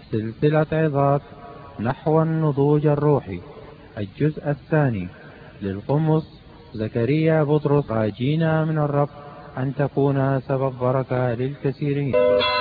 سلسلة عظات نحو النضوج الروحي الجزء الثاني للقمص زكريا بطرس عاجينا من الرب أن تكون سبب بركة للكثيرين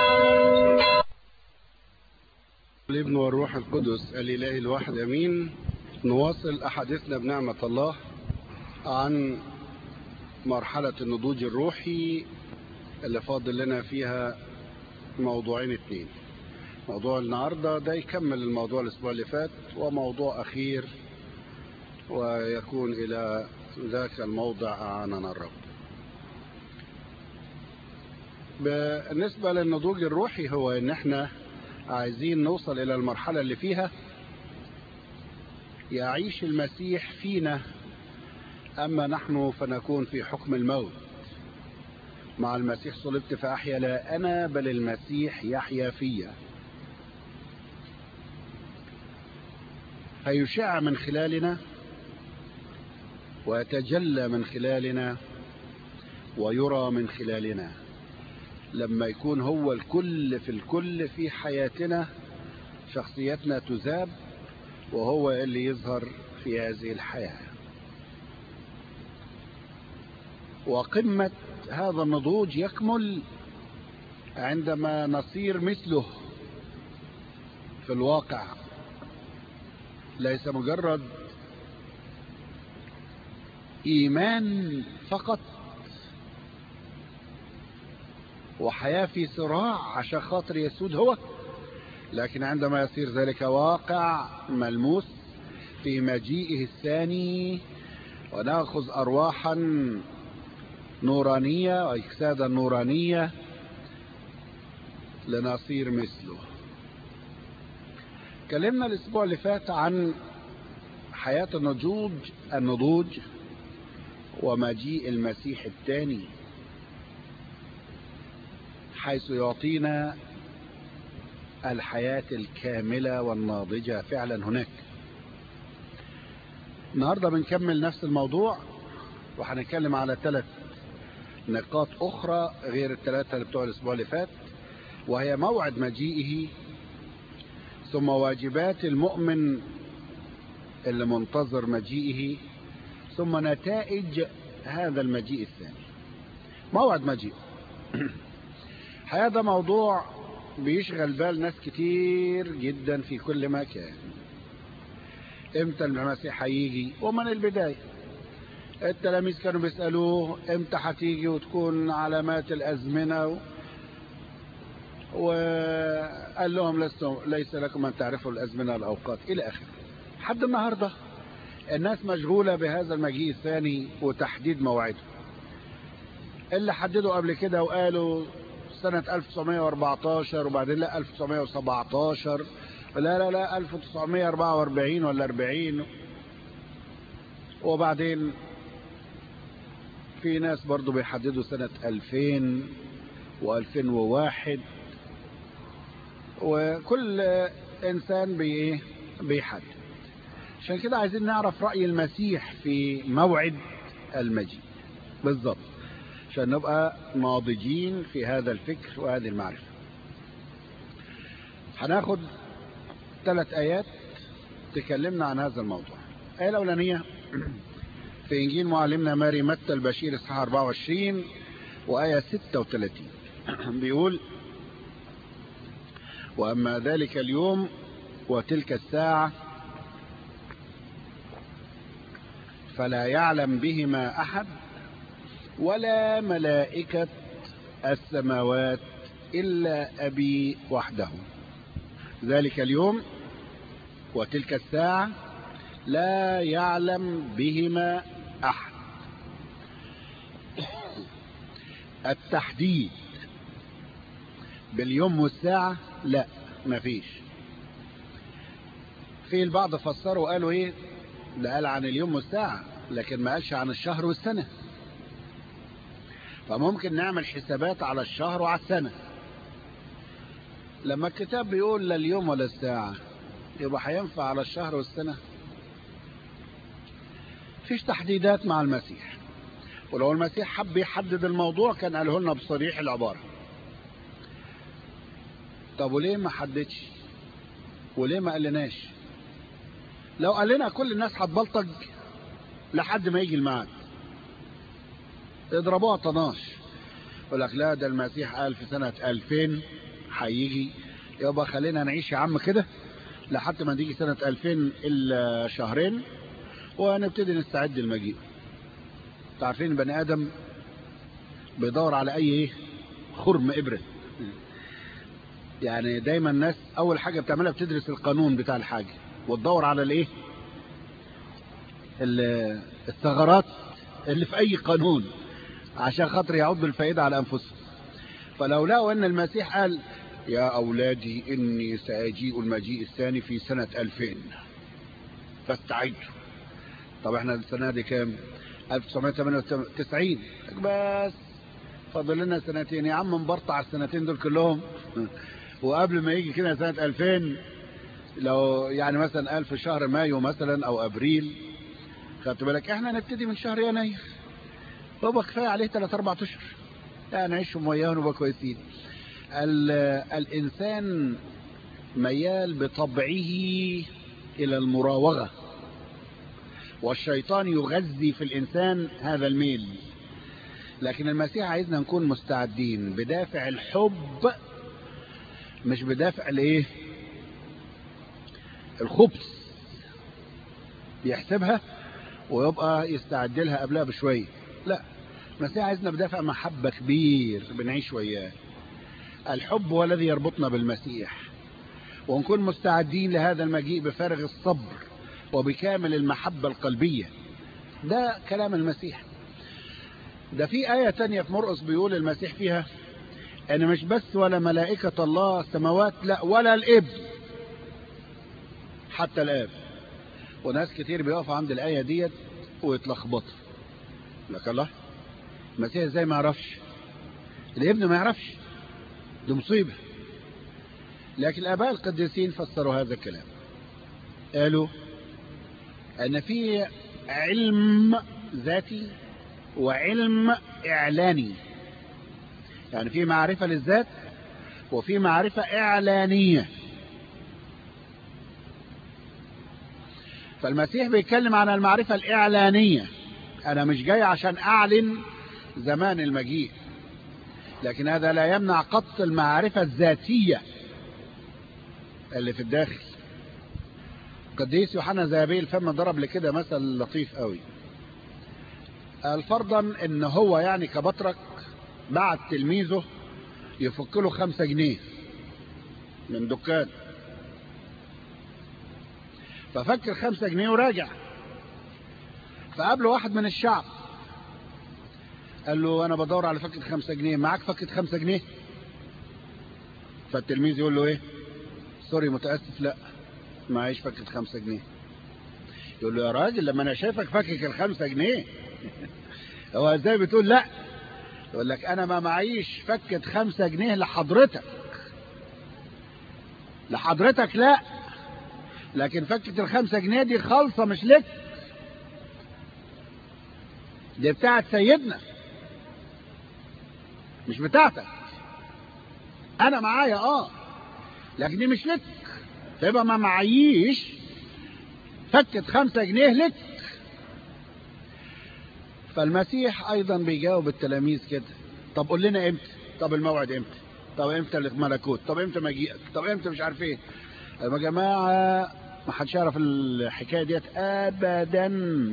الابن والروح القدس الإله الواحد أمين نواصل أحاديثنا بنعمة الله عن مرحلة النضوج الروحي اللي فاضل لنا فيها موضوعين اتنين موضوع النهاردة ده يكمل الموضوع الأسبوع اللي فات وموضوع أخير ويكون إلى ذاك الموضع أعاننا الرب بالنسبة للنضوج الروحي هو إن احنا عايزين نوصل إلى المرحلة اللي فيها يعيش المسيح فينا أما نحن فنكون في حكم الموت مع المسيح صلبت فأحيا لا أنا بل المسيح يحيا فيا فيشع من خلالنا ويتجلى من خلالنا ويرى من خلالنا لما يكون هو الكل في الكل في حياتنا شخصيتنا تذاب وهو اللي يظهر في هذه الحياة وقمة هذا النضوج يكمل عندما نصير مثله في الواقع ليس مجرد إيمان فقط وحياة في صراع عشان خاطر يسود هو لكن عندما يصير ذلك واقع ملموس في مجيئه الثاني ونأخذ أرواحا نورانية وأجسادا نورانية لنصير مثله كلمنا الأسبوع اللي فات عن حياة النضوج النضوج ومجيء المسيح الثاني حيث يعطينا الحياة الكاملة والناضجة فعلا هناك النهاردة بنكمل نفس الموضوع وهنتكلم على ثلاث نقاط أخرى غير الثلاثة اللي بتوع الأسبوع اللي فات وهي موعد مجيئه ثم واجبات المؤمن اللي منتظر مجيئه ثم نتائج هذا المجيء الثاني موعد مجيء هذا موضوع بيشغل بال ناس كتير جدا في كل مكان امتى المسيح هيجي ومن البداية التلاميذ كانوا بيسألوه امتى هتيجي وتكون علامات الأزمنة و... وقال لهم لستم ليس لكم أن تعرفوا الأزمنة والأوقات إلى آخره حد النهاردة الناس مشغولة بهذا المجيء الثاني وتحديد موعده اللي حددوا قبل كده وقالوا سنة 1914 وبعدين لا 1917 لا لا لا 1944 ولا 40 وبعدين في ناس برضو بيحددوا سنة 2000 و2001 وكل انسان بي بيحدد عشان كده عايزين نعرف رأي المسيح في موعد المجيء بالضبط عشان نبقى ناضجين في هذا الفكر وهذه المعرفة هناخد ثلاث آيات تكلمنا عن هذا الموضوع الآية الأولانية في إنجيل معلمنا ماري متى البشير اصحاح 24 وآية 36 بيقول وأما ذلك اليوم وتلك الساعة فلا يعلم بهما أحد ولا ملائكة السماوات إلا أبي وحده ذلك اليوم وتلك الساعة لا يعلم بهما أحد التحديد باليوم والساعة لا مفيش في البعض فسروا قالوا ايه ده قال عن اليوم والساعة لكن ما قالش عن الشهر والسنة فممكن نعمل حسابات على الشهر وعلى السنة لما الكتاب بيقول لا اليوم ولا الساعة يبقى هينفع على الشهر والسنة فيش تحديدات مع المسيح ولو المسيح حب يحدد الموضوع كان قاله لنا بصريح العبارة طب وليه ما حددش وليه ما قالناش لو قال لنا كل الناس هتبلطج لحد ما يجي الميعاد اضربوها طناش يقول لك لا ده المسيح قال في سنة 2000 هيجي يبقى خلينا نعيش يا عم كده لحد ما تيجي سنة 2000 إلا شهرين ونبتدي نستعد للمجيء تعرفين بني آدم بيدور على أي ايه خرم إبرة يعني دايما الناس أول حاجة بتعملها بتدرس القانون بتاع الحاجة وتدور على الايه الثغرات اللي في أي قانون عشان خاطر يعود بالفائدة على أنفسهم فلو لقوا أن المسيح قال يا أولادي إني سأجيء المجيء الثاني في سنة 2000 فاستعدوا طب احنا السنة دي كام 1998 بس فاضل لنا سنتين يا عم نبرطع السنتين دول كلهم وقبل ما يجي كده سنة 2000 لو يعني مثلا قال في شهر مايو مثلا او ابريل خدت بالك احنا نبتدي من شهر يناير بابا كفايه عليه 3 4 اشهر يعني نعيشهم وياه ونبقى كويسين الانسان ميال بطبعه الى المراوغه والشيطان يغذي في الانسان هذا الميل لكن المسيح عايزنا نكون مستعدين بدافع الحب مش بدافع الايه الخبث بيحسبها ويبقى يستعد لها قبلها بشويه لا المسيح عايزنا بدافع محبة كبير بنعيش وياه الحب هو الذي يربطنا بالمسيح ونكون مستعدين لهذا المجيء بفارغ الصبر وبكامل المحبة القلبية ده كلام المسيح ده في آية تانية في مرقس بيقول المسيح فيها أن مش بس ولا ملائكة الله السماوات لا ولا الإبن حتى الآب وناس كتير بيقفوا عند الآية ديت ويتلخبطوا لك الله المسيح ازاي ما يعرفش الابن ما يعرفش دي مصيبة لكن الآباء القديسين فسروا هذا الكلام قالوا أن في علم ذاتي وعلم إعلاني يعني في معرفة للذات وفي معرفة إعلانية فالمسيح بيتكلم عن المعرفة الإعلانية أنا مش جاي عشان أعلن زمان المجيء لكن هذا لا يمنع قط المعرفة الذاتية اللي في الداخل قديس يوحنا زابيل فما ضرب لكده مثل لطيف قوي قال فرضا ان هو يعني كبطرك بعت تلميذه يفك له خمسة جنيه من دكان ففكر خمسة جنيه وراجع فقابله واحد من الشعب قال له انا بدور على فكة خمسة جنيه معاك فكة خمسة جنيه فالتلميذ يقول له ايه سوري متأسف لا معيش فكة خمسة جنيه يقول له يا راجل لما انا شايفك فكك الخمسة جنيه هو ازاي بتقول لا يقول لك انا ما معيش فكة خمسة جنيه لحضرتك لحضرتك لا لكن فكة الخمسة جنيه دي خالصة مش لك دي بتاعت سيدنا مش بتاعتك انا معايا اه لكن دي مش لك فيبقى ما معيش فكة خمسة جنيه لك فالمسيح ايضا بيجاوب التلاميذ كده طب قول لنا امتى طب الموعد امتى طب امتى الملكوت طب امتى مجيئك طب امتى مش عارف ايه يا جماعه ما حدش يعرف الحكايه ديت ابدا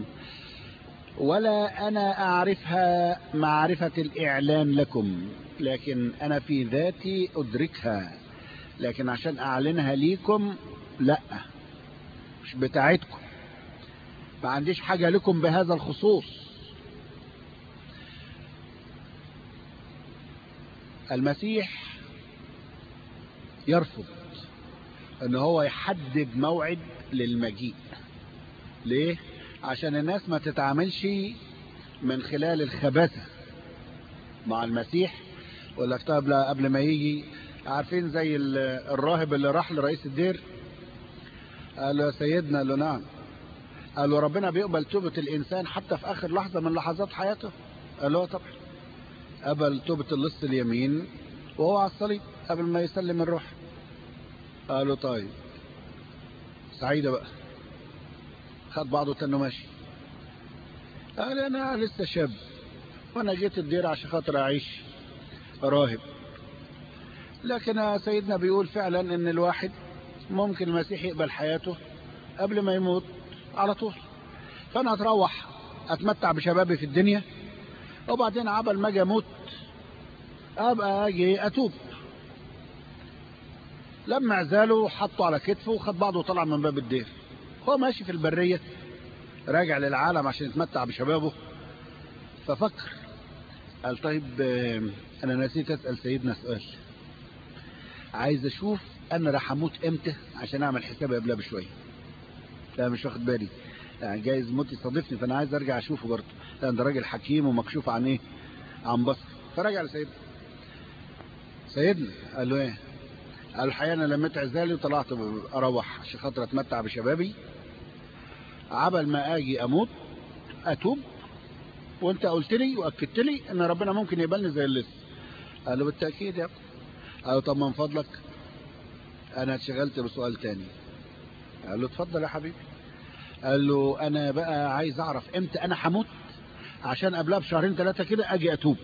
ولا انا اعرفها معرفه الاعلان لكم لكن انا في ذاتي ادركها لكن عشان اعلنها ليكم لا مش بتاعتكم ما عنديش حاجه لكم بهذا الخصوص المسيح يرفض ان هو يحدد موعد للمجيء ليه عشان الناس ما تتعاملش من خلال الخباثة مع المسيح يقول لك طب قبل ما يجي عارفين زي الراهب اللي راح لرئيس الدير قال له يا سيدنا قال له نعم قال له ربنا بيقبل توبة الإنسان حتى في آخر لحظة من لحظات حياته قال له طبعا قبل توبة اللص اليمين وهو على الصليب قبل ما يسلم الروح قالوا طيب سعيدة بقى خد بعضه تنه ماشي قال انا لسه شاب وانا جيت الدير عشان خاطر اعيش راهب لكن سيدنا بيقول فعلا ان الواحد ممكن المسيح يقبل حياته قبل ما يموت على طول فانا هتروح اتمتع بشبابي في الدنيا وبعدين عبل ما اجي اموت ابقى اجي اتوب لما عزاله حطه على كتفه وخد بعضه وطلع من باب الدير هو ماشي في البرية راجع للعالم عشان يتمتع بشبابه ففكر قال طيب انا نسيت اسأل سيدنا سؤال عايز اشوف انا راح اموت امتى عشان اعمل حسابي قبلها بشويه لا مش واخد بالي يعني جايز موت يصادفني فانا عايز ارجع اشوفه برضه لان ده راجل حكيم ومكشوف عن ايه عن بصر فرجع لسيدنا سيدنا قال له ايه قال الحقيقه انا لميت عزالي وطلعت اروح عشان خاطر اتمتع بشبابي عبل ما اجي اموت اتوب وانت قلت لي واكدت لي ان ربنا ممكن يقبلني زي اللص قال له بالتاكيد يا ابني قال له طب من فضلك انا اتشغلت بسؤال تاني قال له اتفضل يا حبيبي قال له انا بقى عايز اعرف امتى انا هموت عشان قبلها بشهرين ثلاثه كده اجي اتوب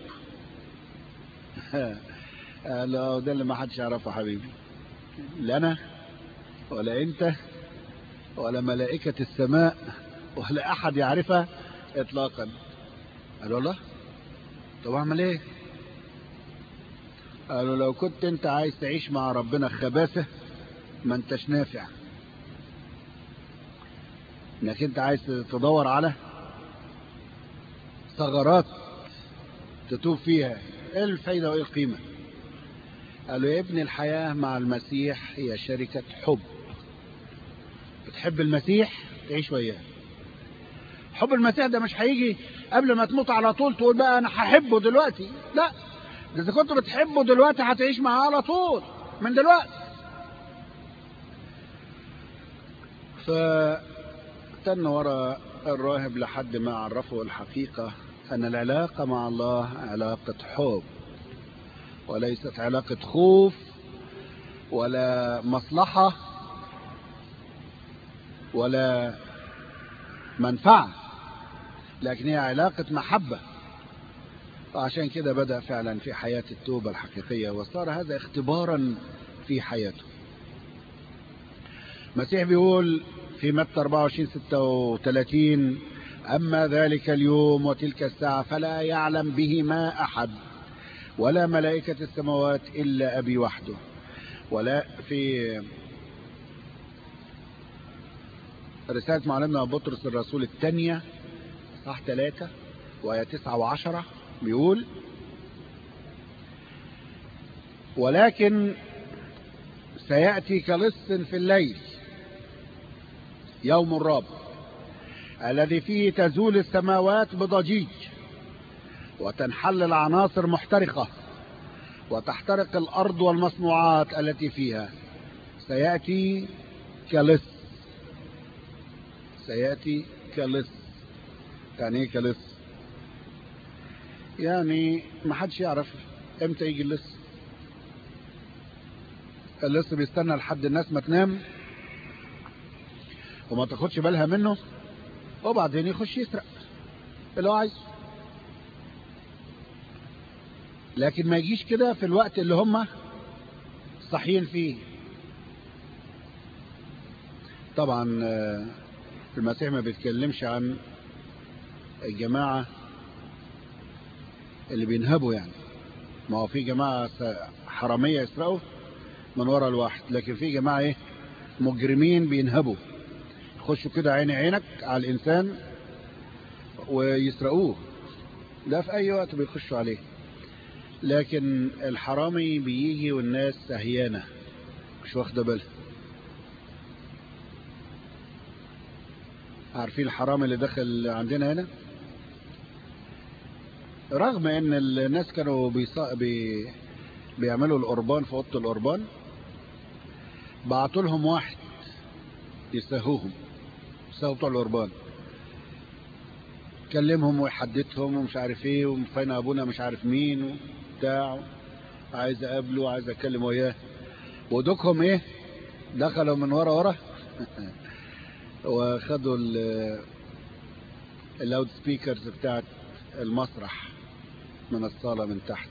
قال له ده اللي ما حدش يعرفه يا حبيبي لا انا ولا انت ولا ملائكه السماء ولا احد يعرفها اطلاقا قال والله طب اعمل ايه قالوا لو كنت انت عايز تعيش مع ربنا خباثة ما انتش نافع انك انت عايز تدور على ثغرات تتوب فيها ايه الفايدة وايه القيمة قالوا يا ابن الحياة مع المسيح هي شركة حب بتحب المسيح تعيش وياه حب المسيح ده مش هيجي قبل ما تموت على طول تقول بقى انا هحبه دلوقتي لا ده اذا كنت بتحبه دلوقتي هتعيش معاه على طول من دلوقتي فتن ورا الراهب لحد ما عرفه الحقيقة أن العلاقة مع الله علاقة حب وليست علاقة خوف ولا مصلحة ولا منفعة لكن هي علاقة محبة وعشان كده بدأ فعلا في حياة التوبة الحقيقية وصار هذا اختبارا في حياته المسيح بيقول في متى 24 36 أما ذلك اليوم وتلك الساعة فلا يعلم بهما أحد ولا ملائكة السماوات إلا أبي وحده ولا في رسالة معلمنا بطرس الرسول الثانية صح ثلاثة وآية تسعة وعشرة بيقول ولكن سيأتي كلص في الليل يوم الرب الذي فيه تزول السماوات بضجيج وتنحل العناصر محترقة وتحترق الأرض والمصنوعات التي فيها سيأتي كلص سيأتي كلص يعني ايه كلص يعني ما حدش يعرف امتى يجي اللص اللص بيستنى لحد الناس ما تنام وما تاخدش بالها منه وبعدين يخش يسرق اللي هو عايزه لكن ما يجيش كده في الوقت اللي هم صاحيين فيه طبعا المسيح ما بيتكلمش عن الجماعة اللي بينهبوا يعني ما هو في جماعة حرامية يسرقوا من ورا الواحد لكن في جماعة ايه مجرمين بينهبوا يخشوا كده عيني عينك على الإنسان ويسرقوه ده في أي وقت بيخشوا عليه لكن الحرامي بيجي والناس سهيانة مش واخدة بالها عارفين الحرامي اللي دخل عندنا هنا رغم ان الناس كانوا بيصا... بي... بيعملوا القربان في اوضه القربان بعتوا لهم واحد يسهوهم يسهوا بتوع القربان كلمهم ويحدثهم ومش عارف ايه وفين ابونا مش عارف مين وبتاع عايز اقابله وعايز اتكلم وياه ودوكهم ايه دخلوا من ورا ورا وخدوا اللاود سبيكرز بتاعت المسرح من الصالة من تحت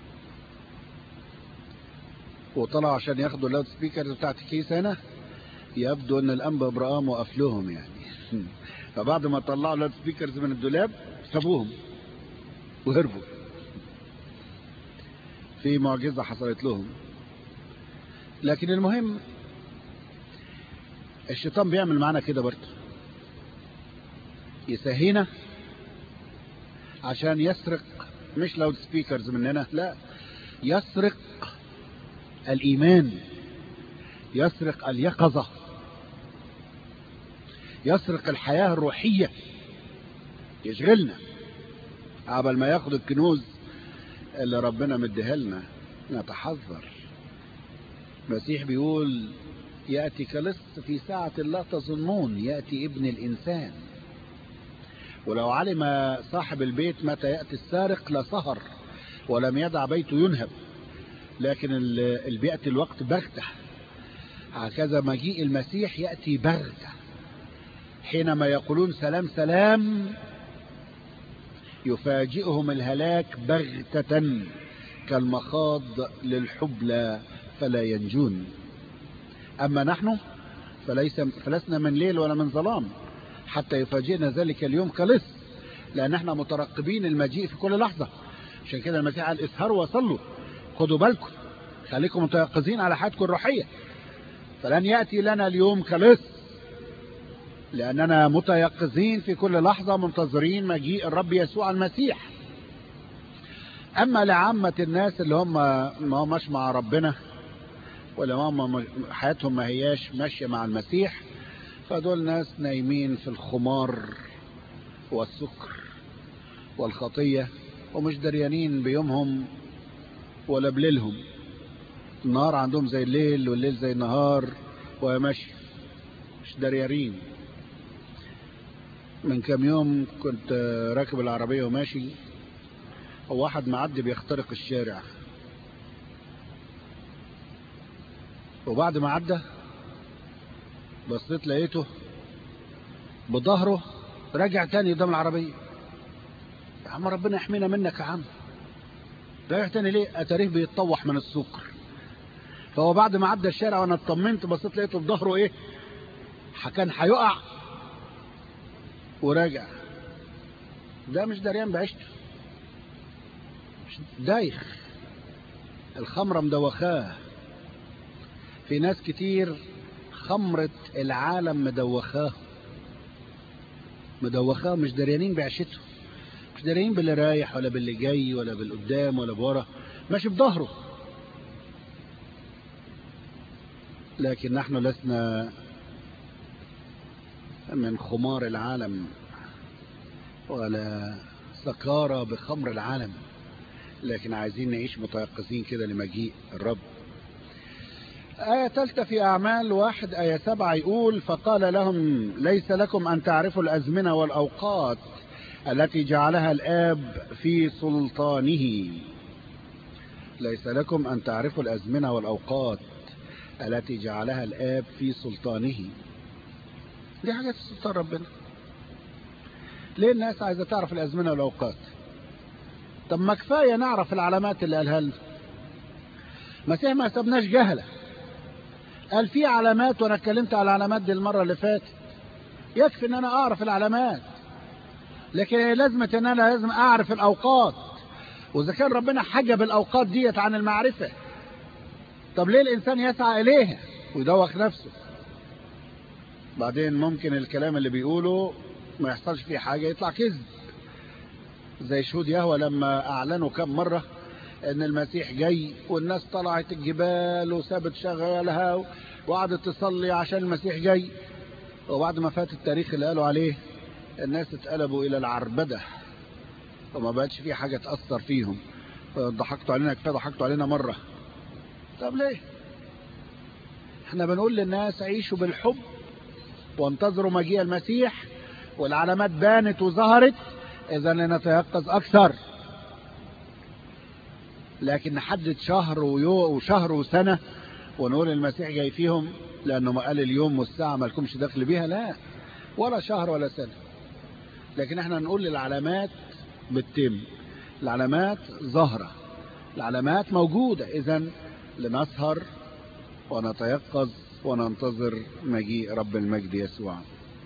وطلعوا عشان ياخدوا اللاود سبيكرز بتاعت الكيس هنا يبدو ان الانبا ابراهام وقف لهم يعني فبعد ما طلعوا اللاود سبيكرز من الدولاب سابوهم وهربوا في معجزة حصلت لهم لكن المهم الشيطان بيعمل معانا كده برضه يسهينا عشان يسرق مش لاود سبيكرز مننا لا يسرق الإيمان يسرق اليقظة يسرق الحياة الروحية يشغلنا قبل ما ياخد الكنوز اللي ربنا مديها لنا نتحذر المسيح بيقول يأتي كلص في ساعة لا تظنون يأتي ابن الإنسان ولو علم صاحب البيت متى يأتي السارق لسهر ولم يدع بيته ينهب لكن اللي بيأتي الوقت بغتة هكذا مجيء المسيح يأتي بغتة حينما يقولون سلام سلام يفاجئهم الهلاك بغتة كالمخاض للحبلى فلا ينجون أما نحن فليس فلسنا من ليل ولا من ظلام حتى يفاجئنا ذلك اليوم كلص لأن احنا مترقبين المجيء في كل لحظة عشان كده المسيح قال اسهروا وصلوا خدوا بالكم خليكم متيقظين على حياتكم الروحية فلن يأتي لنا اليوم كلص لأننا متيقظين في كل لحظة منتظرين مجيء الرب يسوع المسيح أما لعامة الناس اللي هم ما هماش مع ربنا ولا هم حياتهم ما هياش ماشية مع المسيح فدول ناس نايمين في الخمار والسكر والخطية ومش دريانين بيومهم ولا بليلهم النهار عندهم زي الليل والليل زي النهار وماشي مش دريانين من كام يوم كنت راكب العربية وماشي وواحد معدي بيخترق الشارع وبعد ما عدى بصيت لقيته بظهره راجع تاني قدام العربية يا عم ربنا يحمينا منك يا عم راجع تاني ليه اتاريه بيتطوح من السكر فهو بعد ما عدى الشارع وانا اطمنت بصيت لقيته بظهره ايه كان هيقع وراجع ده مش دريان بعيشته مش دايخ الخمرة مدوخاه في ناس كتير خمرة العالم مدوخاه مدوخاه مش دريانين بعيشته مش دريانين باللي رايح ولا باللي جاي ولا بالقدام ولا بورا ماشي بظهره لكن نحن لسنا من خمار العالم ولا سكارى بخمر العالم لكن عايزين نعيش متيقظين كده لمجيء الرب آية ثالثة في أعمال واحد آية سبعة يقول فقال لهم ليس لكم أن تعرفوا الأزمنة والأوقات التي جعلها الآب في سلطانه ليس لكم أن تعرفوا الأزمنة والأوقات التي جعلها الآب في سلطانه دي حاجة في سلطان ربنا ليه الناس عايزة تعرف الأزمنة والأوقات طب ما كفاية نعرف العلامات اللي قالها لنا مسيح ما سبناش جهلة قال في علامات وانا اتكلمت على العلامات دي المرة اللي فاتت يكفي ان انا اعرف العلامات لكن لازمة ان انا لازم اعرف الاوقات واذا كان ربنا حجب الاوقات ديت عن المعرفة طب ليه الانسان يسعى اليها ويدوخ نفسه بعدين ممكن الكلام اللي بيقوله ما يحصلش فيه حاجة يطلع كذب زي شهود يهوى لما اعلنوا كم مرة ان المسيح جاي والناس طلعت الجبال وسابت شغالها وقعدت تصلي عشان المسيح جاي وبعد ما فات التاريخ اللي قالوا عليه الناس اتقلبوا الى العربدة وما بقتش في حاجة تأثر فيهم ضحكتوا علينا كفاية ضحكتوا علينا مرة طب ليه احنا بنقول للناس عيشوا بالحب وانتظروا مجيء المسيح والعلامات بانت وظهرت اذا لنتيقظ اكثر لكن نحدد شهر وشهر وسنة ونقول المسيح جاي فيهم لأنه ما قال اليوم والساعة ما لكمش دخل بيها لا ولا شهر ولا سنة لكن احنا نقول العلامات بتتم العلامات ظاهرة العلامات موجودة اذا لنسهر ونتيقظ وننتظر مجيء رب المجد يسوع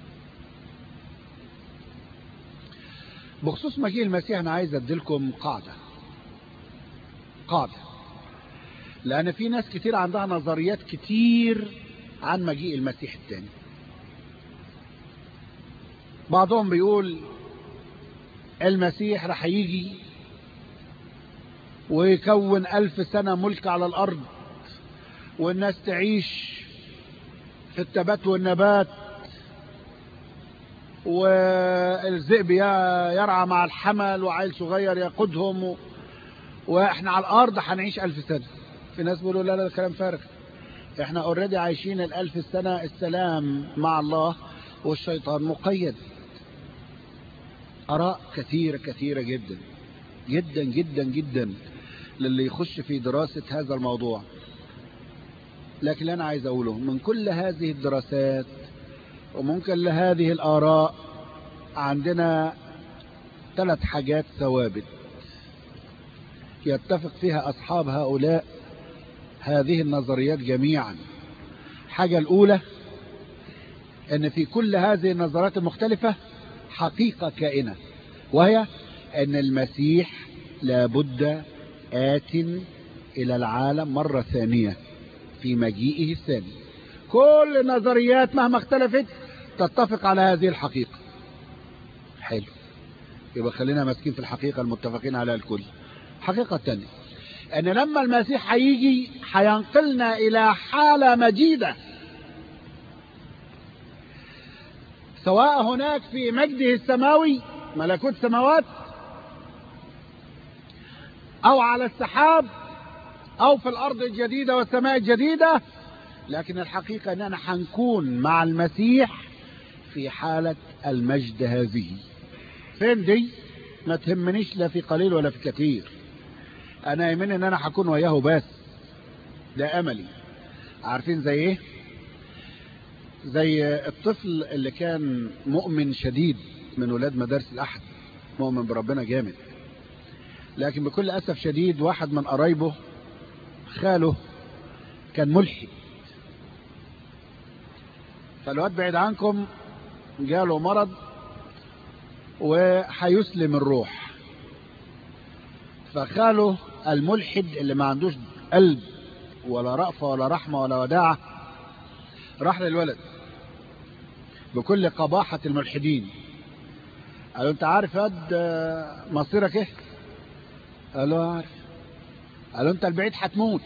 بخصوص مجيء المسيح انا عايز اديلكم قاعدة قاعدة لان في ناس كتير عندها نظريات كتير عن مجيء المسيح الثاني بعضهم بيقول المسيح رح يجي ويكون ألف سنة ملك على الأرض والناس تعيش في التبات والنبات والذئب يرعى مع الحمل وعيل صغير يقودهم واحنا على الأرض هنعيش ألف سنة في ناس بيقولوا لا لا كلام فارغ احنا اوريدي عايشين الألف سنة السلام مع الله والشيطان مقيد آراء كثيرة كثيرة جدا جدا جدا جدا للي يخش في دراسة هذا الموضوع لكن اللي أنا عايز أقوله من كل هذه الدراسات وممكن لهذه الآراء عندنا ثلاث حاجات ثوابت يتفق فيها أصحاب هؤلاء هذه النظريات جميعا حاجة الأولى أن في كل هذه النظرات المختلفة حقيقة كائنة وهي أن المسيح لابد آت إلى العالم مرة ثانية في مجيئه الثاني كل النظريات مهما اختلفت تتفق على هذه الحقيقة حلو يبقى خلينا ماسكين في الحقيقة المتفقين عليها الكل الحقيقة الثانية أن لما المسيح هيجي هينقلنا إلى حالة مجيدة سواء هناك في مجده السماوي ملكوت سماوات او على السحاب او في الارض الجديدة والسماء الجديدة لكن الحقيقة اننا هنكون مع المسيح في حالة المجد هذه فين دي ما تهمنيش لا في قليل ولا في كثير انا يمني ان انا هكون وياه بس ده املي عارفين زي ايه زي الطفل اللي كان مؤمن شديد من ولاد مدارس الأحد مؤمن بربنا جامد لكن بكل أسف شديد واحد من قرايبه خاله كان ملحد فالواد بعيد عنكم جاله مرض وهيسلم الروح فخاله الملحد اللي ما عندوش قلب ولا رأفة ولا رحمة ولا وداعة راح للولد بكل قباحة الملحدين قالوا انت عارف يا واد مصيرك ايه قال له عارف قالوا انت البعيد هتموت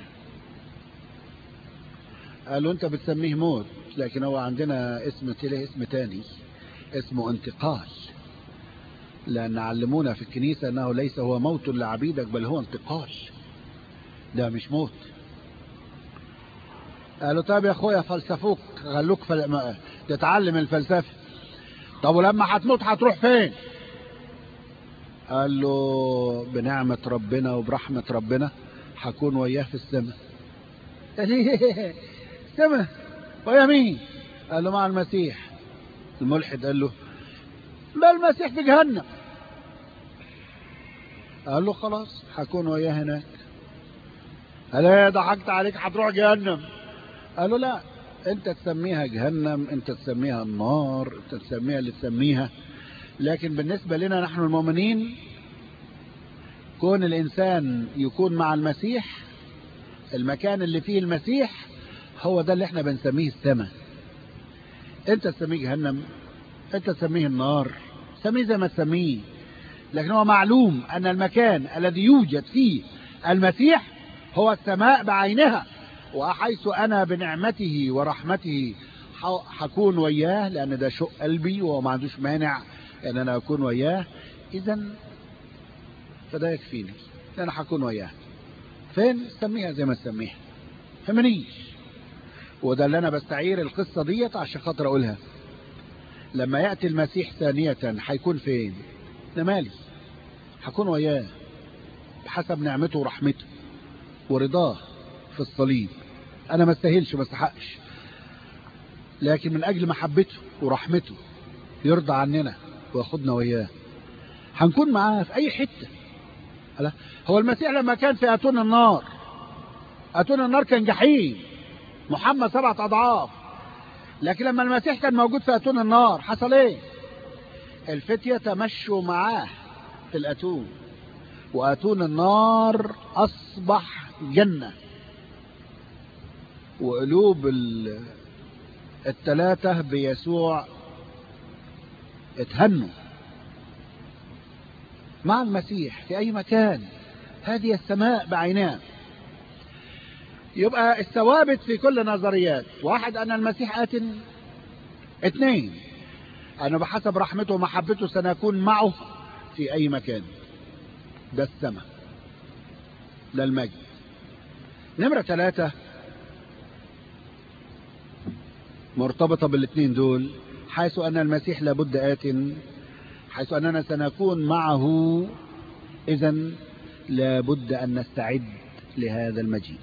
قالوا انت بتسميه موت لكن هو عندنا اسم له اسم تاني اسمه انتقال لان علمونا في الكنيسة انه ليس هو موت لعبيدك بل هو انتقال ده مش موت قالوا طب يا اخويا فلسفوك خلوك فل... تتعلم الفلسفه طب ولما هتموت هتروح فين قال له بنعمة ربنا وبرحمة ربنا هكون وياه في السماء السماء ويا مين قال له مع المسيح الملحد قال له ما المسيح في جهنم قال له خلاص هكون وياه هناك قال ايه ضحكت عليك هتروح جهنم قال له لا انت تسميها جهنم انت تسميها النار انت تسميها اللي تسميها لكن بالنسبة لنا نحن المؤمنين كون الانسان يكون مع المسيح المكان اللي فيه المسيح هو ده اللي احنا بنسميه السماء انت تسميه جهنم انت تسميه النار سميه زي ما تسميه لكن هو معلوم ان المكان الذي يوجد فيه المسيح هو السماء بعينها وحيث أنا بنعمته ورحمته حكون وياه لأن ده شق قلبي وهو ما عندوش مانع أن أنا أكون وياه إذا فده يكفيني أنا حكون وياه فين سميها زي ما تسميها فمنيش وده اللي أنا بستعير القصة ديت عشان خاطر أقولها لما يأتي المسيح ثانية هيكون فين ده مالي هكون وياه بحسب نعمته ورحمته ورضاه في الصليب انا ما استاهلش ما استحقش لكن من أجل محبته ورحمته يرضى عننا وياخدنا وياه هنكون معاه في أي حتة هلا هو المسيح لما كان في أتون النار أتون النار كان جحيم محمد سبعة أضعاف لكن لما المسيح كان موجود في أتون النار حصل إيه الفتية تمشوا معاه في الأتون وأتون النار أصبح جنة وقلوب الثلاثة بيسوع اتهنوا مع المسيح في أي مكان هذه السماء بعيناه يبقى الثوابت في كل نظريات واحد أن المسيح آت اثنين أنا بحسب رحمته ومحبته سنكون معه في أي مكان ده السماء ده المجد نمرة ثلاثة مرتبطة بالاثنين دول حيث أن المسيح لابد آت حيث أننا سنكون معه إذا لابد أن نستعد لهذا المجيء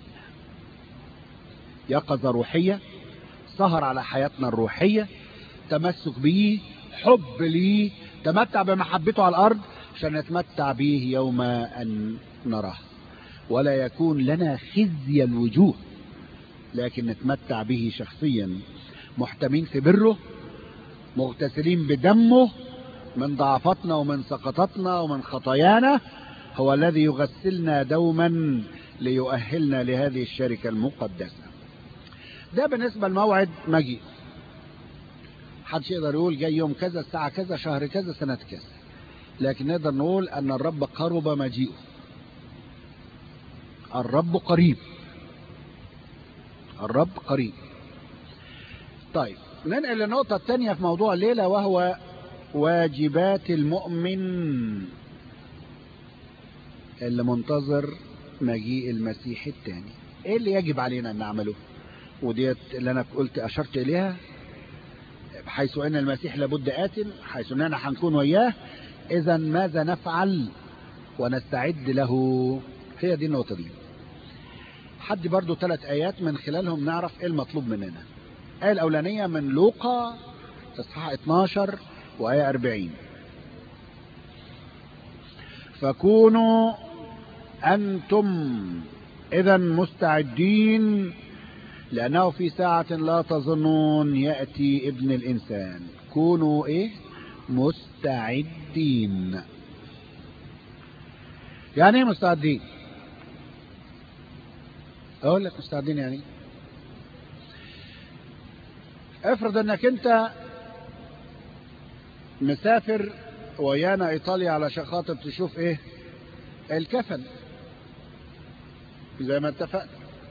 يقظة روحية سهر على حياتنا الروحية تمسك به حب ليه تمتع بمحبته على الأرض عشان نتمتع به يوم أن نراه ولا يكون لنا خزي الوجوه لكن نتمتع به شخصيا محتمين في بره مغتسلين بدمه من ضعفتنا ومن سقطتنا ومن خطايانا هو الذي يغسلنا دوما ليؤهلنا لهذه الشركة المقدسة ده بالنسبة لموعد مجيء حدش يقدر يقول جاي يوم كذا الساعة كذا شهر كذا سنة كذا لكن نقدر نقول أن الرب قرب مجيئه الرب قريب الرب قريب طيب ننقل للنقطة الثانية في موضوع الليلة وهو واجبات المؤمن اللي منتظر مجيء المسيح الثاني ايه اللي يجب علينا ان نعمله وديت اللي انا قلت اشرت اليها حيث ان المسيح لابد ات حيث اننا هنكون وياه اذا ماذا نفعل ونستعد له هي دي النقطة دي حد برضو ثلاث ايات من خلالهم نعرف ايه المطلوب مننا الآية الأولانية من لوقا اصحاح 12 وآية 40 فكونوا أنتم إذا مستعدين لأنه في ساعة لا تظنون يأتي ابن الإنسان كونوا إيه مستعدين يعني ايه مستعدين اقول لك مستعدين يعني افرض انك انت مسافر ويانا ايطاليا علشان خاطر تشوف ايه الكفن زي ما اتفقنا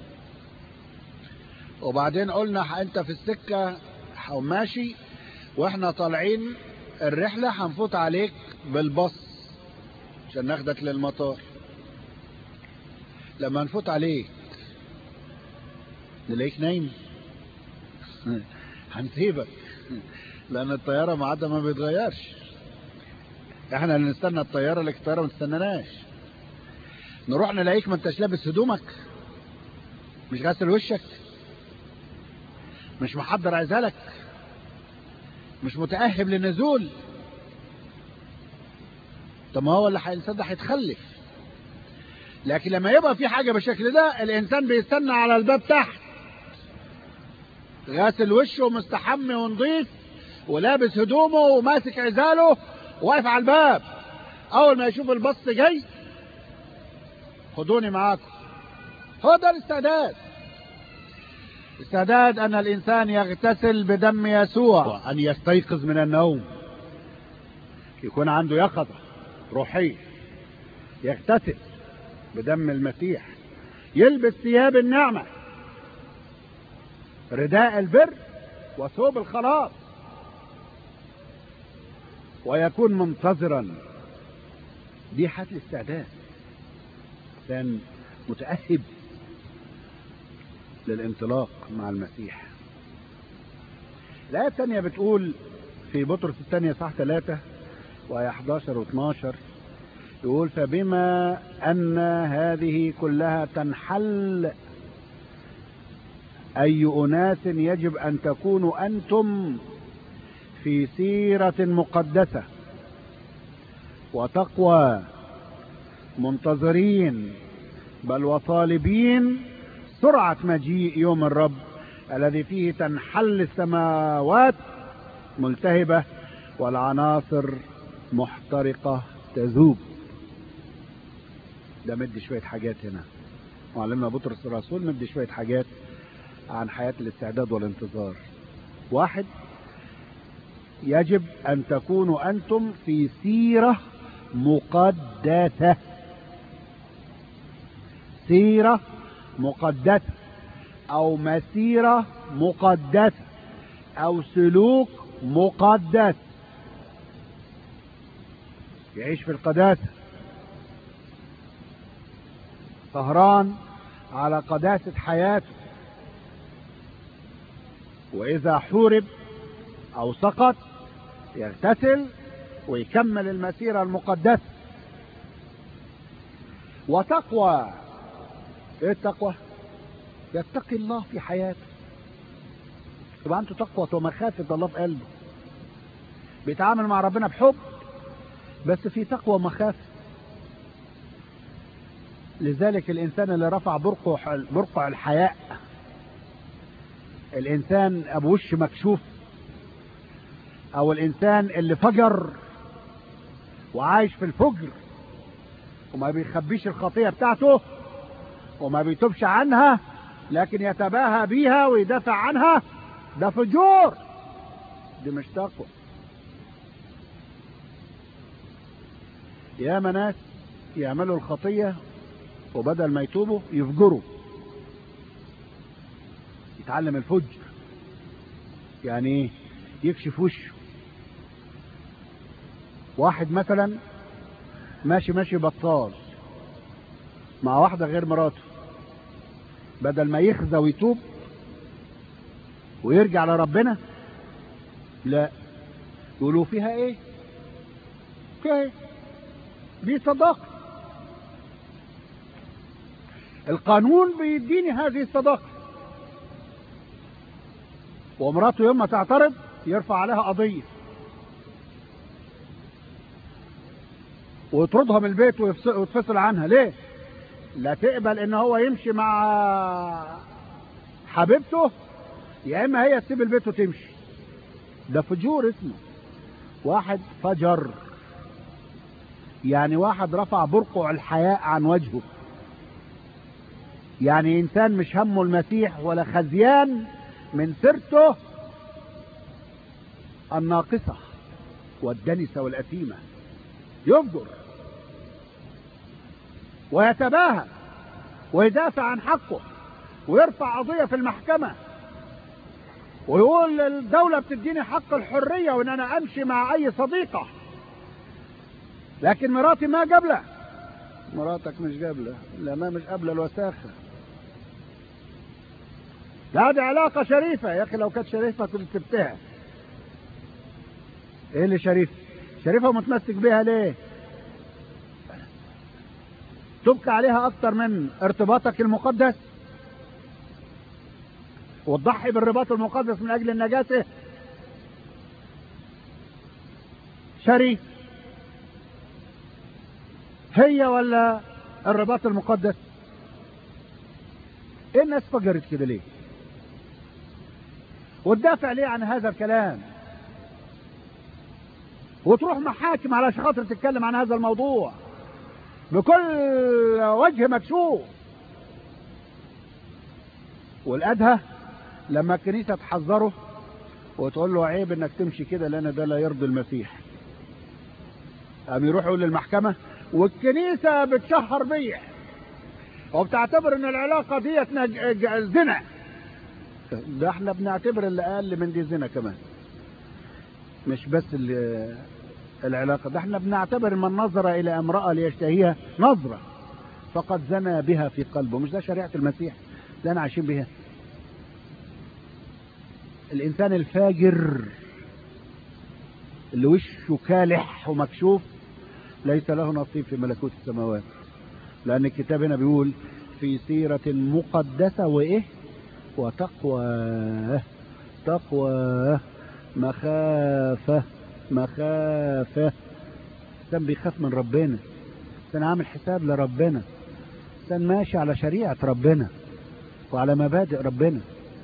وبعدين قلنا انت في السكة ماشي واحنا طالعين الرحلة هنفوت عليك بالبص عشان ناخدك للمطار لما نفوت عليك نلاقيك نايم هنسيبك لان الطيارة معدة ما بيتغيرش احنا اللي نستنى الطيارة لك الطيارة ما تستناناش نروح نلاقيك ما انتش لابس هدومك مش غاسل وشك مش محضر عزالك مش متأهب للنزول طب ما هو اللي الانسان ده هيتخلف لكن لما يبقى في حاجة بالشكل ده الانسان بيستنى على الباب تحت غاسل وشه ومستحمي ونضيف ولابس هدومه وماسك عزاله واقف على الباب اول ما يشوف البص جاي خدوني معاكم هو ده الاستعداد استعداد ان الانسان يغتسل بدم يسوع ان يستيقظ من النوم يكون عنده يقظة روحية يغتسل بدم المسيح يلبس ثياب النعمة رداء البر وثوب الخلاص ويكون منتظرا دي حالة الاستعداد كان متأهب للانطلاق مع المسيح الآية الثانية بتقول في بطرس الثانية صح ثلاثة وآية 11 و 12 يقول فبما أن هذه كلها تنحل أي أناس يجب أن تكونوا أنتم في سيرة مقدسة وتقوى منتظرين بل وطالبين سرعة مجيء يوم الرب الذي فيه تنحل السماوات ملتهبة والعناصر محترقة تذوب ده مد شوية حاجات هنا معلمنا بطرس الرسول مد شوية حاجات عن حياة الاستعداد والانتظار واحد يجب أن تكونوا أنتم في سيرة مقدسة سيرة مقدسة أو مسيرة مقدسة أو سلوك مقدس يعيش في القداسة سهران على قداسة حياته وإذا حورب أو سقط يغتسل ويكمل المسيرة المقدسة وتقوى ايه التقوى يتقي الله في حياته يبقى عنده تقوى ومخافة الله في قلبه بيتعامل مع ربنا بحب بس في تقوى ومخافة لذلك الإنسان اللي رفع برقع برقع الحياء الإنسان أبو وش مكشوف أو الإنسان اللي فجر وعايش في الفجر وما بيخبيش الخطية بتاعته وما بيتوبش عنها لكن يتباهى بيها ويدافع عنها ده فجور دي مش تقوى يا ناس يعملوا الخطية وبدل ما يتوبوا يفجروا يتعلم الفجر يعني ايه يكشف وشه واحد مثلا ماشي ماشي بطال مع واحدة غير مراته بدل ما يخزى ويتوب ويرجع لربنا لا يقولوا فيها ايه فيها ايه دي صداقة القانون بيديني هذه الصداقة ومراته يوم ما تعترض يرفع عليها قضية ويطردها من البيت ويتفصل عنها ليه لا تقبل ان هو يمشي مع حبيبته يا اما هي تسيب البيت وتمشي ده فجور اسمه واحد فجر يعني واحد رفع برقع الحياء عن وجهه يعني انسان مش همه المسيح ولا خزيان من سيرته الناقصة والدنسة والأثيمة يفجر ويتباهى ويدافع عن حقه ويرفع قضية في المحكمة ويقول الدولة بتديني حق الحرية وان انا امشي مع اي صديقة لكن مراتي ما قابلة مراتك مش قابلة لانها مش قابلة الوساخة لا دي علاقة شريفة يا اخي لو كانت شريفة كنت سبتها ايه اللي شريف شريفة ومتمسك بيها ليه تبكى عليها اكتر من ارتباطك المقدس وتضحي بالرباط المقدس من اجل النجاسة شريف هي ولا الرباط المقدس ايه الناس فجرت كده ليه وتدافع ليه عن هذا الكلام وتروح محاكم على خاطر تتكلم عن هذا الموضوع بكل وجه مكشوف والأدهى لما الكنيسة تحذره وتقول له عيب انك تمشي كده لان ده لا يرضي المسيح قام يروح يقول للمحكمة والكنيسة بتشهر بيع وبتعتبر ان العلاقة ديت زنا ده احنا بنعتبر اللي اقل من دي زنا كمان مش بس اللي العلاقة ده احنا بنعتبر من نظر الى امرأة ليشتهيها نظرة فقد زنى بها في قلبه مش ده شريعة المسيح ده انا عايشين بها الانسان الفاجر اللي وشه كالح ومكشوف ليس له نصيب في ملكوت السماوات لان الكتاب هنا بيقول في سيرة مقدسة وايه وتقوى تقوى مخافة مخافة إنسان بيخاف من ربنا إنسان عامل حساب لربنا إنسان ماشي على شريعة ربنا وعلى مبادئ ربنا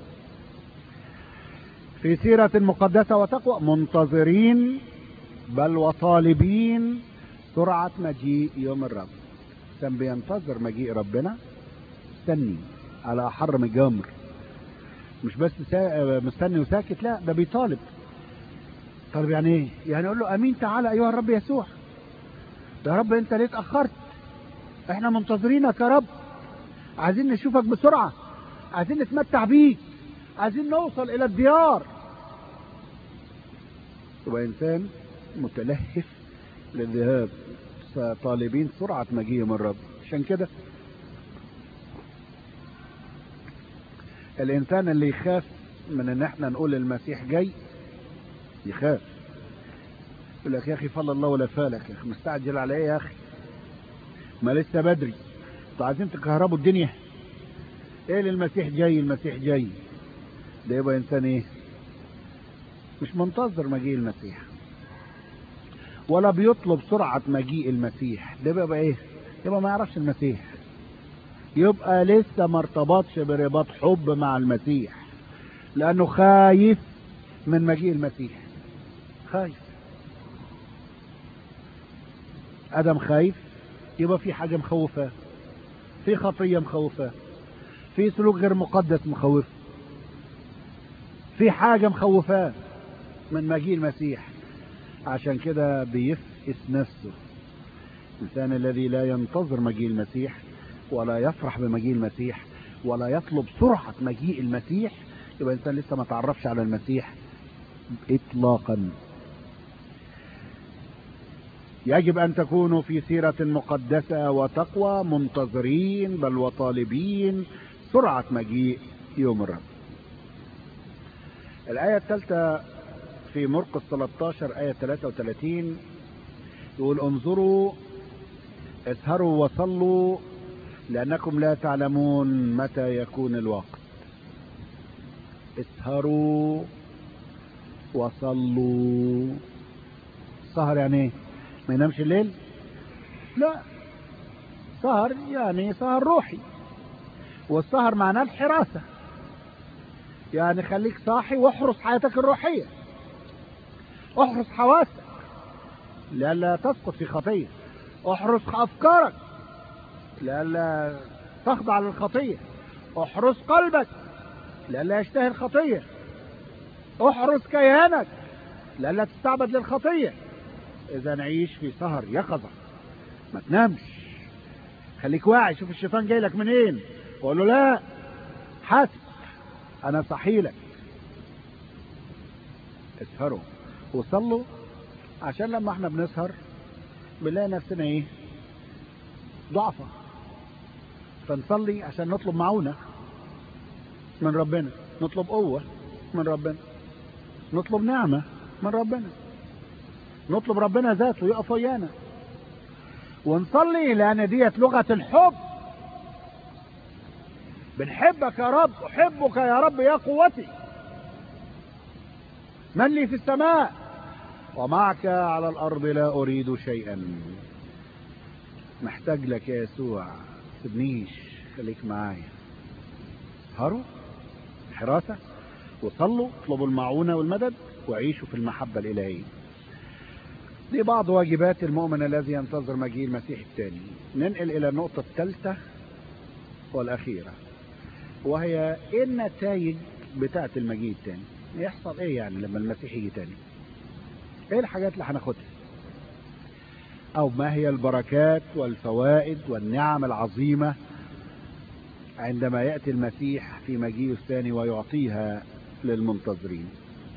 في سيرة مقدسة وتقوى منتظرين بل وطالبين سرعة مجيء يوم الرب كان بينتظر مجيء ربنا مستني على أحر من الجمر مش بس سا... مستني وساكت لا ده بيطالب طالب يعني ايه يعني يقول له امين تعالى ايها الرب يسوع يا رب انت ليه اتاخرت احنا منتظرينك يا رب عايزين نشوفك بسرعه عايزين نتمتع بيك عايزين نوصل الى الديار يبقى انسان متلهف للذهاب طالبين سرعة مجيء من الرب عشان كده الانسان اللي يخاف من ان احنا نقول المسيح جاي يخاف يقول لك يا اخي فضل الله ولا فالك يا اخي مستعجل على ايه يا اخي ما لسه بدري انتوا عايزين تكهربوا الدنيا ايه المسيح جاي المسيح جاي ده يبقى انسان ايه مش منتظر مجيء المسيح ولا بيطلب سرعة مجيء المسيح ده بيبقى ايه يبقى ما يعرفش المسيح يبقى لسه ما ارتبطش برباط حب مع المسيح لانه خايف من مجيء المسيح خايف ادم خايف يبقى في حاجة مخوفاه في خطية مخوفاه في سلوك غير مقدس مخوفه في حاجة مخوفاه من مجيء المسيح عشان كده بيفقس نفسه الإنسان الذي لا ينتظر مجيء المسيح ولا يفرح بمجيء المسيح ولا يطلب سرعة مجيء المسيح يبقى إنسان لسه ما تعرفش على المسيح إطلاقا يجب أن تكونوا في سيرة مقدسة وتقوى منتظرين بل وطالبين سرعة مجيء يوم الرب الآية الثالثة في مرقس 13 آية 33 يقول انظروا اسهروا وصلوا لأنكم لا تعلمون متى يكون الوقت اسهروا وصلوا سهر يعني ايه ما ينامش الليل لا سهر يعني سهر روحي والسهر معناه الحراسة يعني خليك صاحي واحرس حياتك الروحية احرس حواسك لئلا تسقط في خطية احرس افكارك لئلا تخضع للخطية احرس قلبك لئلا يشتهي الخطية احرس كيانك لئلا تستعبد للخطية اذا نعيش في سهر يقظة ما تنامش خليك واعي شوف الشيطان جاي لك منين وقول له لا حاسب انا صحي لك اسهروا وصلوا عشان لما احنا بنسهر بنلاقي نفسنا ايه ضعفة فنصلي عشان نطلب معونة من ربنا نطلب قوة من ربنا نطلب نعمة من ربنا نطلب ربنا ذاته يقف ويانا ونصلي لان ديت لغة الحب بنحبك يا رب احبك يا رب يا قوتي من لي في السماء ومعك على الارض لا اريد شيئا محتاج لك يا يسوع تبنيش خليك معايا اسهروا حراسة وصلوا اطلبوا المعونة والمدد وعيشوا في المحبة الإلهية دي بعض واجبات المؤمن الذي ينتظر مجيء المسيح الثاني ننقل إلى النقطة الثالثة والأخيرة وهي ايه النتائج بتاعة المجيء الثاني يحصل ايه يعني لما المسيح يجي تاني ايه الحاجات اللي هناخدها او ما هي البركات والفوائد والنعم العظيمة عندما يأتي المسيح في مجيئه الثاني ويعطيها للمنتظرين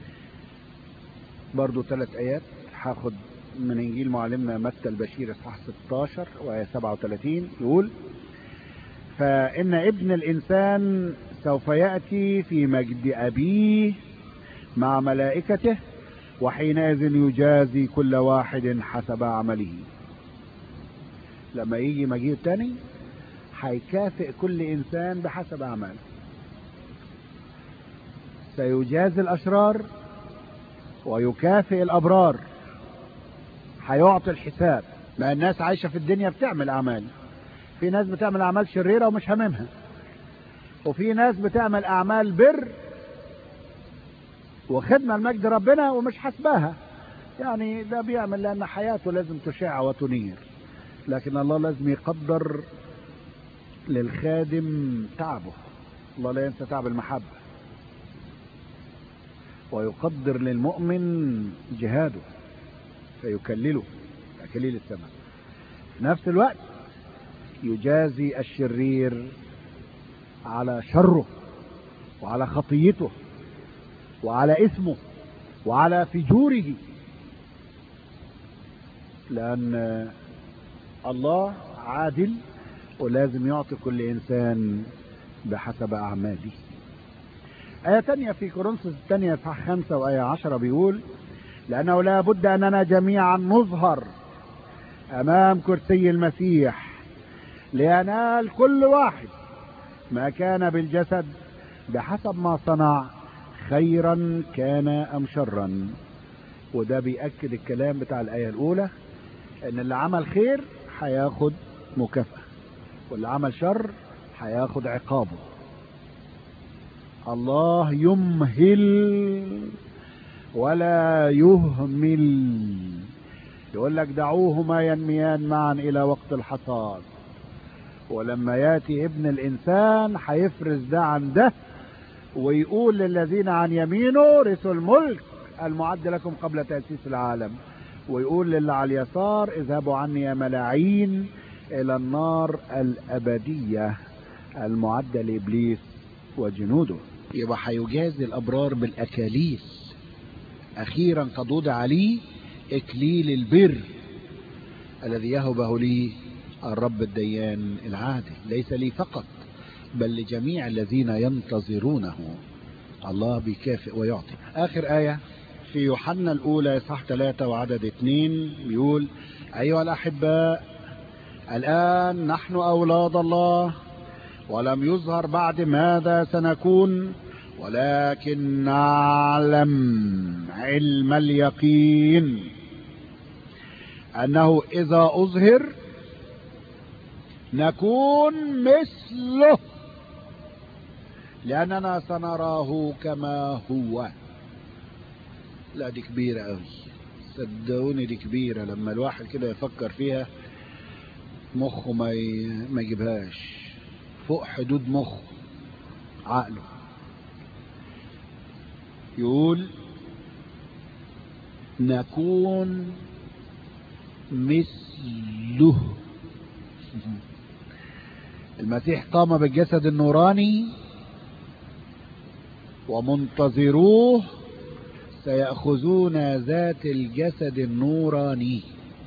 برضو ثلاث ايات هاخد من انجيل معلمنا متى البشير اصحاح 16 وايه 37 يقول فان ابن الانسان سوف ياتي في مجد ابيه مع ملائكته وحينئذ يجازي كل واحد حسب عمله لما يجي مجيء تاني هيكافئ كل انسان بحسب اعماله سيجازي الأشرار ويكافئ الأبرار هيعطي الحساب ما الناس عايشة في الدنيا بتعمل أعمال في ناس بتعمل أعمال شريرة ومش هممها وفي ناس بتعمل أعمال بر وخدمة لمجد ربنا ومش حسباها يعني ده بيعمل لأن حياته لازم تشع وتنير لكن الله لازم يقدر للخادم تعبه الله لا ينسى تعب المحبة ويقدر للمؤمن جهاده فيكلله أكليل السماء في نفس الوقت يجازي الشرير على شره وعلى خطيته وعلى اسمه وعلى فجوره لأن الله عادل ولازم يعطي كل إنسان بحسب أعماله آية تانية في كورنثوس الثانية إصحاح خمسة وآية عشرة بيقول لأنه لا بد أننا جميعا نظهر أمام كرسي المسيح لينال كل واحد ما كان بالجسد بحسب ما صنع خيرا كان أم شرا وده بيأكد الكلام بتاع الآية الأولى إن اللي عمل خير هياخد مكافأة واللي عمل شر هياخد عقابه الله يمهل ولا يهمل يقول لك دعوهما ينميان معا الى وقت الحصاد ولما ياتي ابن الانسان هيفرز ده عن ده ويقول للذين عن يمينه رثوا الملك المعد لكم قبل تاسيس العالم ويقول للي على اليسار اذهبوا عني يا ملاعين الى النار الابديه المعده لابليس وجنوده يبقى هيجازي الابرار بالاكاليس اخيرا قد وضع لي اكليل البر الذي يهبه لي الرب الديان العادل ليس لي فقط بل لجميع الذين ينتظرونه الله بيكافئ ويعطي اخر ايه في يوحنا الاولى صح ثلاثة وعدد اثنين بيقول ايها الاحباء الان نحن اولاد الله ولم يظهر بعد ماذا سنكون ولكن نعلم علم اليقين انه اذا اظهر نكون مثله لاننا سنراه كما هو لا دي كبيرة قوي صدقوني دي كبيرة لما الواحد كده يفكر فيها مخه ما ي... ما يجيبهاش فوق حدود مخه عقله يقول نكون مثله المسيح قام بالجسد النوراني ومنتظروه سيأخذون ذات الجسد النوراني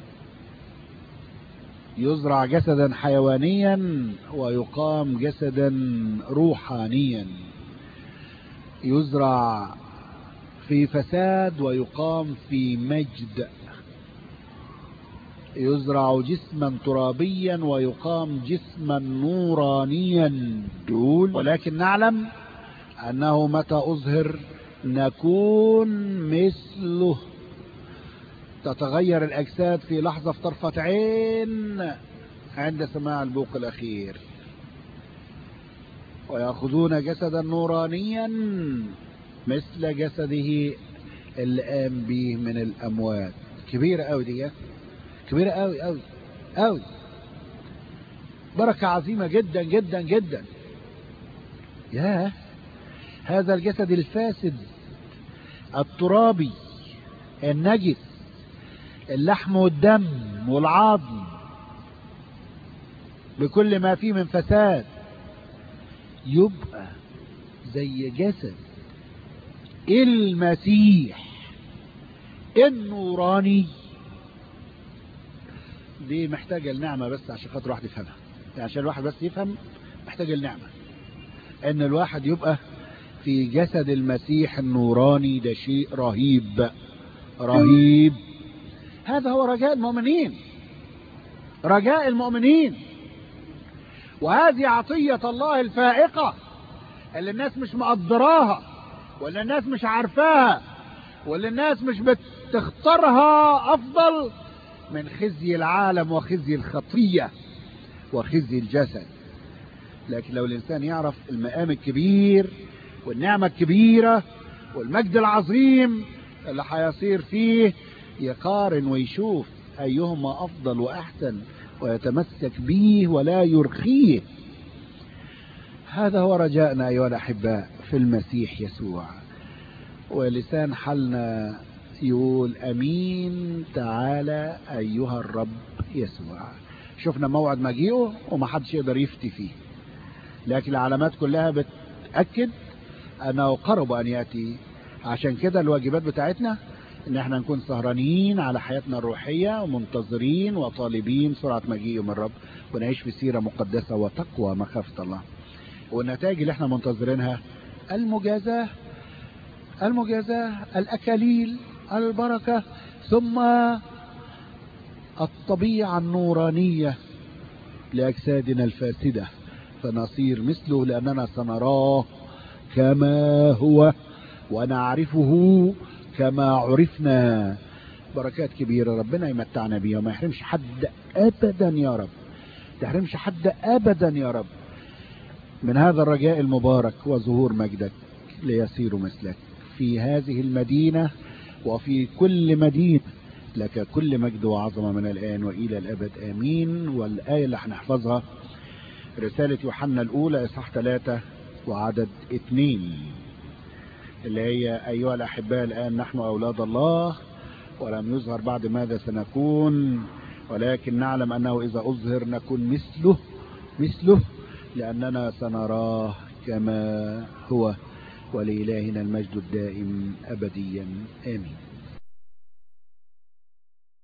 يزرع جسدا حيوانيا ويقام جسدا روحانيا يزرع في فساد ويقام في مجد يزرع جسما ترابيا ويقام جسما نورانيا دول ولكن نعلم انه متى اظهر نكون مثله تتغير الاجساد في لحظة في طرفة عين عند سماع البوق الاخير ويأخذون جسدا نورانيا مثل جسده اللي قام به من الاموات كبيرة قوي دي كبيرة قوي قوي قوي بركة عظيمة جدا جدا جدا يا هذا الجسد الفاسد الترابي النجس اللحم والدم والعظم بكل ما فيه من فساد يبقى زي جسد المسيح النوراني دي محتاجة النعمة بس عشان خاطر الواحد يفهمها يعني عشان الواحد بس يفهم محتاج النعمة ان الواحد يبقى في جسد المسيح النوراني ده شيء رهيب رهيب هذا هو رجاء المؤمنين رجاء المؤمنين وهذه عطية الله الفائقة اللي الناس مش مقدراها واللي الناس مش عارفاها واللي الناس مش بتختارها افضل من خزي العالم وخزي الخطية وخزي الجسد لكن لو الانسان يعرف المقام الكبير والنعمة الكبيرة والمجد العظيم اللي هيصير فيه يقارن ويشوف ايهما افضل واحسن ويتمسك به ولا يرخيه هذا هو رجائنا ايها الاحباء في المسيح يسوع ولسان حالنا يقول امين تعالى ايها الرب يسوع شفنا موعد مجيئه ومحدش يقدر يفتي فيه لكن العلامات كلها بتأكد انه قرب ان يأتي عشان كده الواجبات بتاعتنا ان احنا نكون سهرانين على حياتنا الروحية ومنتظرين وطالبين سرعة مجيئه من الرب ونعيش في سيرة مقدسة وتقوى مخافة الله والنتائج اللي احنا منتظرينها المجازاة المجازاة الأكاليل البركة ثم الطبيعة النورانية لأجسادنا الفاسدة فنصير مثله لأننا سنراه كما هو ونعرفه كما عرفنا بركات كبيرة ربنا يمتعنا بيها وما يحرمش حد أبدا يا رب تحرمش حد أبدا يا رب من هذا الرجاء المبارك وظهور مجدك ليصيروا مثلك في هذه المدينة وفي كل مدينة لك كل مجد وعظمة من الآن وإلى الأبد آمين والآية اللي هنحفظها رسالة يوحنا الأولى إصحاح ثلاثة وعدد اثنين اللي هي أيها الأحباء الآن نحن أولاد الله ولم يظهر بعد ماذا سنكون ولكن نعلم أنه إذا أظهر نكون مثله مثله لأننا سنراه كما هو ولإلهنا المجد الدائم أبديا آمين